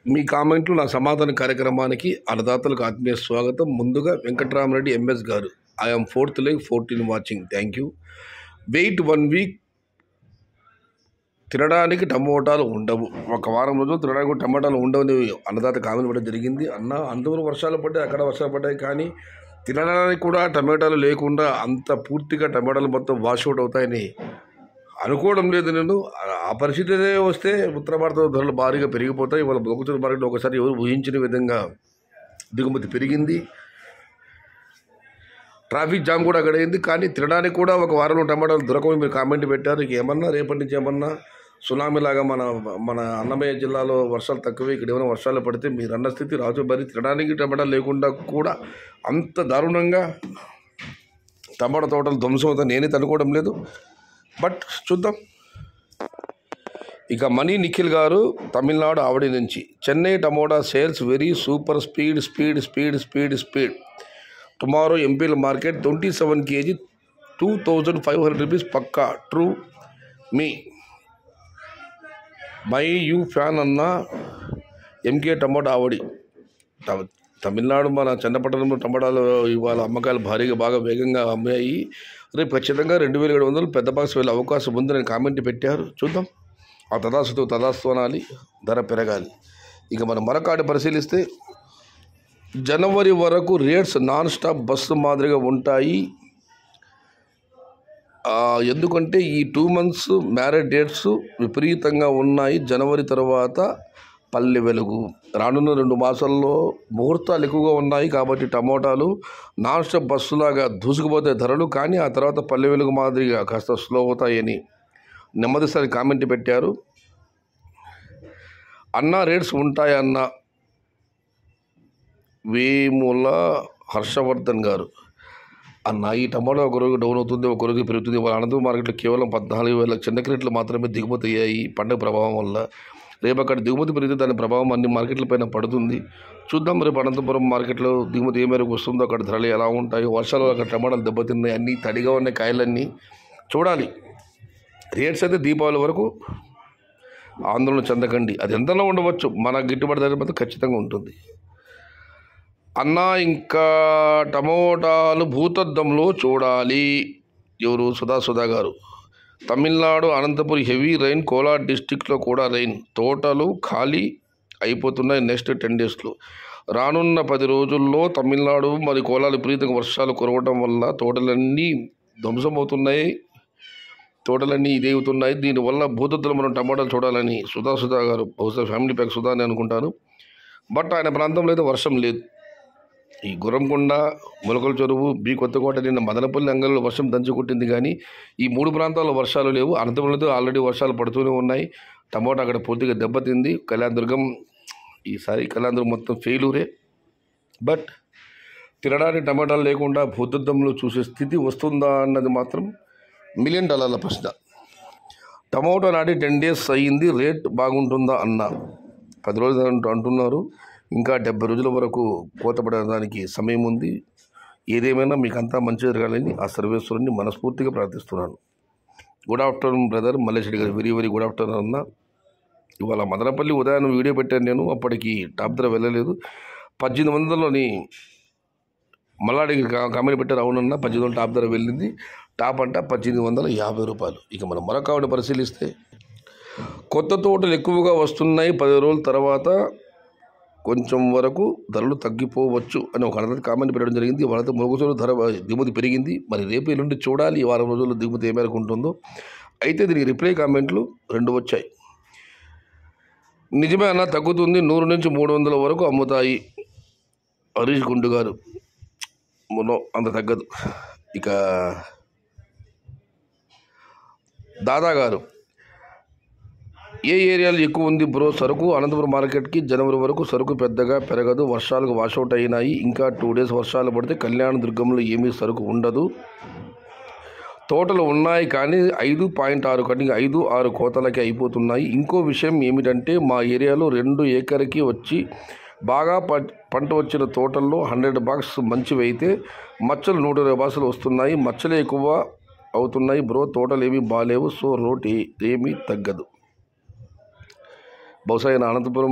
మీ కామెంట్లు నా సమాధాన కార్యక్రమానికి అన్నదాతలకు ఆత్మీయ స్వాగతం ముందుగా వెంకట్రామరెడ్డి ఎంఎస్ గారు I'm fourth like fourteen watching thank you wait one week తినడానికి టమోటాలు ఉండవు ఒక వారం రోజులు తినడానికి టమాటాలు ఉండవని అన్నదాత కామెంట్ పడడం జరిగింది అన్న అందులో వర్షాలు పడ్డాయి అక్కడ వర్షాలు పడ్డాయి కానీ తినడానికి కూడా టమాటాలు లేకుండా అంత పూర్తిగా టమాటాలు మొత్తం వాషౌట్ అవుతాయని అనుకోవడం లేదు నేను ఆ- ఆ పరిస్థితి అదే వస్తే ఉత్తర భారత ధరలు భారీగా పెరిగిపోతాయి ఇవాళ బొగ్గుచూరు మార్కెట్లో ఒకసారి ఎవరు ఊహించిన విధంగా దిగుమతి పెరిగింది ట్రాఫిక్ జామ్ కూడా అక్కడ అయింది కానీ తినడానికి కూడా ఒక వారంలో టమాటాలు దొరకవని మీరు కామెంట్ పెట్టారు ఇక ఏమన్నా రేపటి నుంచి ఏమన్నా సునామీ లాగా మన మన అన్నమయ్య జిల్లాలో వర్షాలు తక్కువే ఇక్కడ ఏమైనా వర్షాలు పడితే మీరు అన్న స్థితి రాజు మరి తినడానికి టమాటాలు లేకుండా కూడా అంత దారుణంగా టమాటా తోటలు ధ్వంసం అవుతాయి నేనే అనుకోవడం లేదు బట్ చూద్దాం ఇక మనీ నిఖిల్ గారు తమిళనాడు ఆవిడ నుంచి Chennai tomato sales very super speed speed speed speed speed tomorrow ఎంపీల market twenty seven KG two thousand five hundred rupees పక్కా true me my you fan అన్న ఎంకే టమోటా ఆవడి త- తమిళనాడు మన చెన్నపట్టణంలో టమాటాలు ఇవాళ అమ్మకాలు భారీగా బాగా వేగంగా అమ్మాయి రేపు ఖచ్చితంగా రెండు వేల ఏడు వందలు పెద్ద బాక్స్ వెళ్ళే అవకాశం ఉందని కామెంట్ పెట్టారు చూద్దాం ఆ తదాస్తుతో తదాస్తు అనాలి ధర పెరగాలి ఇక మనం మరొకటి పరిశీలిస్తే జనవరి వరకు రేట్స్ నాన్ స్టాప్ బస్సు మాదిరిగా ఉంటాయి ఆ, ఎందుకంటే ఈ టూ మంత్స్ మ్యారేజ్ డేట్స్ విపరీతంగా ఉన్నాయి జనవరి తర్వాత పల్లె వెలుగు రానున్న రెండు మాసాల్లో ముహూర్తాలు ఎక్కువగా ఉన్నాయి కాబట్టి టమోటాలు నాన్ స్టాప్ బస్సులాగా దూసుకుపోతాయి ధరలు కానీ ఆ తర్వాత పల్లె వెలుగు మాదిరిగా కాస్త స్లో అవుతాయని నెమ్మదిసారి కామెంట్ పెట్టారు అన్న రేట్స్ ఉంటాయన్న వేముల హర్షవర్ధన్ గారు అన్న ఈ టమాటో ఒక రోజు డౌన్ అవుతుంది ఒక రోజు పెరుగుతుంది వాళ్ళ అనంతపురం మార్కెట్లో కేవలం పద్నాలుగు వేల చిన్న క్రేట్లు మాత్రమే దిగుమతి అయ్యాయి పండుగ ప్రభావం వల్ల రేపు అక్కడ దిగుమతి పెరిగితే దాని ప్రభావం అన్ని మార్కెట్ల పైన పడుతుంది చూద్దాం రేపు అనంతపురం మార్కెట్లో దిగుమతి ఏ మేరకు వస్తుందో అక్కడ ధరలు ఎలా ఉంటాయి వర్షాలు అక్కడ టమాటాలు దెబ్బతిన్నాయి అన్నీ తడిగా ఉన్నాయి కాయలన్నీ చూడాలి రేట్స్ అయితే దీపావళి వరకు ఆందోళన చెందకండి అది ఎంతలో ఉండవచ్చు మన గిట్టుబాటు ధర మాత్రం ఖచ్చితంగా ఉంటుంది అన్న ఇంకా టమోటాలు భూతద్దంలో చూడాలి ఎవరు సుధా సుధా గారు తమిళనాడు అనంతపురం హెవీ రైన్ కోలార్ డిస్టిక్లో కూడా రైన్ తోటలు ఖాళీ అయిపోతున్నాయి నెక్స్ట్ టెన్ డేస్లో రానున్న పది రోజుల్లో తమిళనాడు మరి కోలాలు విపరీతంగా వర్షాలు కురవడం వల్ల తోటలన్నీ ధ్వంసమవుతున్నాయి తోటలన్నీ ఇదే అవుతున్నాయి దీనివల్ల భూతద్దులు మనం టమాటాలు చూడాలని సుధా సుధా గారు బహుశా ఫ్యామిలీ ప్యాక్ సుధా అని అనుకుంటాను బట్ ఆయన ప్రాంతంలో అయితే వర్షం లేదు ఈ గుర్రంకొండ మొలకల చెరువు బి కొత్తకోట నిన్న మదనపల్లి అంగల్లో వర్షం దంచి కొట్టింది కానీ ఈ మూడు ప్రాంతాల్లో వర్షాలు లేవు అనంతపురంలో ఆల్రెడీ వర్షాలు పడుతూనే ఉన్నాయి టమోటా అక్కడ పూర్తిగా దెబ్బతింది కళ్యాణదుర్గం ఈసారి కళ్యాణదుర్గం మొత్తం ఫెయిలూరే బట్ తినడానికి టమాటాలు లేకుండా భూతద్దంలో చూసే స్థితి వస్తుందా అన్నది మాత్రం మిలియన్ డాలర్ల ప్రశ్న టమోటా నాటి టెన్ డేస్ అయ్యింది రేట్ బాగుంటుందా అన్న పది రోజులు అంటూ అంటున్నారు ఇంకా డెబ్బై రోజుల వరకు కోత పడడానికి సమయం ఉంది ఏదేమైనా మీకు అంతా మంచి జరగాలని ఆ సర్వేశ్వరుని మనస్ఫూర్తిగా ప్రార్థిస్తున్నాను గుడ్ ఆఫ్టర్నూన్ బ్రదర్ మల్లేశ్వరి గారు వెరీ వెరీ గుడ్ ఆఫ్టర్నూన్ అన్న ఇవాళ మదనపల్లి ఉదయం వీడియో పెట్టాను నేను అప్పటికి టాప్ ధర వెళ్ళలేదు పద్దెనిమిది వందలని మల్లాడికి కా- కామెంట్ పెట్టారు అవునన్న పద్దెనిమిది వందల టాప్ ధర వెళ్ళింది టాప్ అంట పద్దెనిమిది వందల యాభై రూపాయలు ఇక మనం మరొక ఆవిడ పరిశీలిస్తే కొత్త తోటలు ఎక్కువగా వస్తున్నాయి పది రోజుల తర్వాత కొంచెం వరకు ధరలు తగ్గిపోవచ్చు అని ఒక అన్నది కామెంట్ పెట్టడం జరిగింది వాళ్ళతో మొగసూరు ధర దిగుమతి పెరిగింది మరి రేపు ఎల్లుండి చూడాలి ఈ వారం రోజుల్లో దిగుమతి ఏ మేరకు ఉంటుందో అయితే దీనికి రిప్లై కామెంట్లు రెండు వచ్చాయి నిజమే అన్న తగ్గుతుంది నూరు నుంచి మూడు వందల వరకు అమ్ముతాయి హరీష్ గుండు గారు నో అంత తగ్గదు ఇక దాదా గారు ఏ ఏరియాలో ఎక్కువ ఉంది బ్రో సరుకు అనంతపురం మార్కెట్కి జనవరి వరకు సరుకు పెద్దగా పెరగదు వర్షాలకు వాషౌట్ అయినాయి ఇంకా టూ డేస్ వర్షాలు పడితే కళ్యాణ దుర్గంలో ఏమీ సరుకు ఉండదు తోటలు ఉన్నాయి కానీ ఐదు పాయింట్ ఆరు కటింగ్ ఐదు ఆరు కోతలకి అయిపోతున్నాయి ఇంకో విషయం ఏమిటంటే మా ఏరియాలో రెండు ఏకర్కి వచ్చి బాగా ప- పంట వచ్చిన తోటల్లో హండ్రెడ్ బాక్స్ మంచివి అయితే మచ్చలు నూట ఇరవై బాక్సులు వస్తున్నాయి మచ్చలు ఎక్కువ అవుతున్నాయి బ్రో తోటలు ఏమీ బాగాలేవు సో రోట్ ఏ- ఏమీ తగ్గదు బహుశా ఆయన అనంతపురం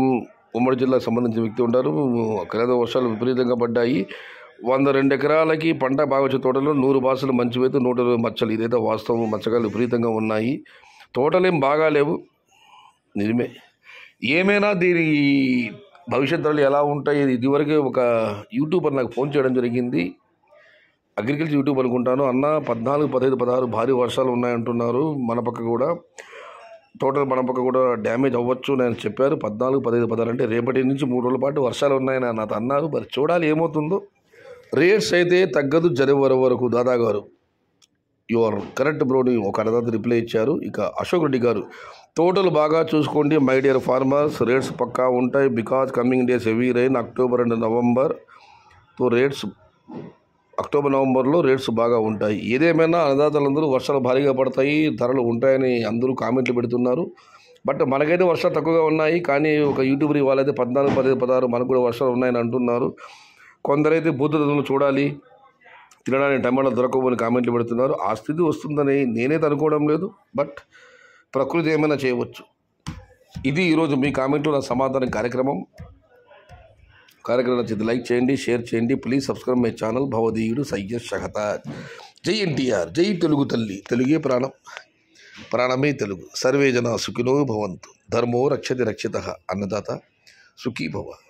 ఉమ్మడి జిల్లాకు సంబంధించిన వ్యక్తి ఉంటారు కలేద వర్షాలు విపరీతంగా పడ్డాయి వంద రెండు ఎకరాలకి పంట బాగా వచ్చే తోటలో నూరు బాసలు మంచి వేత నూట ఇరవై మచ్చలు ఇదైతే వాస్తవం మచ్చకాలు విపరీతంగా ఉన్నాయి తోటలేం బాగా లేవు నిజమే ఏమైనా దీని భవిష్యత్ ధరలు ఎలా ఉంటాయి ఇది ఇదివరకే ఒక యూట్యూబర్ నాకు ఫోన్ చేయడం జరిగింది అగ్రికల్చర్ యూట్యూబ్ అనుకుంటాను అన్న పద్నాలుగు పదహైదు పదహారు భారీ వర్షాలు ఉన్నాయంటున్నారు మన పక్క కూడా టోటల్ మన పక్క కూడా డ్యామేజ్ అవ్వచ్చు నేను చెప్పారు పద్నాలుగు పదహైదు పదహారు అంటే రేపటి నుంచి మూడు రోజుల పాటు వర్షాలు ఉన్నాయని నాతో అన్నారు మరి చూడాలి ఏమవుతుందో రేట్స్ అయితే తగ్గదు జనవరి వరకు దాదా గారు యువర్ కరెక్ట్ బ్రోని ఒక అన్నదాత రిప్లై ఇచ్చారు ఇక అశోక్ రెడ్డి గారు టోటల్ బాగా చూసుకోండి మై డియర్ ఫార్మర్స్ రేట్స్ పక్కా ఉంటాయి because coming days heavy rain October and November తో రేట్స్ అక్టోబర్ నవంబర్లో రేట్స్ బాగా ఉంటాయి ఏదేమైనా అన్నదాతలందరూ వర్షాలు భారీగా పడతాయి ధరలు ఉంటాయని అందరూ కామెంట్లు పెడుతున్నారు బట్ మనకైతే వర్షాలు తక్కువగా ఉన్నాయి కానీ ఒక యూట్యూబర్ వాళ్ళైతే పద్నాలుగు పదిహేను పదహారు మనకు కూడా వర్షాలు ఉన్నాయని అంటున్నారు కొందరైతే బూతులను చూడాలి తినడానికి టమాటా దొరకవని కామెంట్లు పెడుతున్నారు ఆ స్థితి వస్తుందని నేనైతే అనుకోవడం లేదు బట్ ప్రకృతి ఏమైనా చేయవచ్చు ఇది ఈరోజు మీ కామెంట్లో నా సమాధానం కార్యక్రమం కార్యక్రమం నచ్చితే లైక్ చేయండి షేర్ చేయండి ప్లీజ్ సబ్స్క్రైబ్ మై ఛానల్ భవదీయుడు సయ్యద్ షహతాజ్ జై ఎన్టీఆర్ జై తెలుగు తల్లి తెలుగే ప్రాణం ప్రాణమే తెలుగు సర్వే జన సుఖినో భవంతు ధర్మో రక్షతి రక్షిత అన్నదాత సుఖీ భవ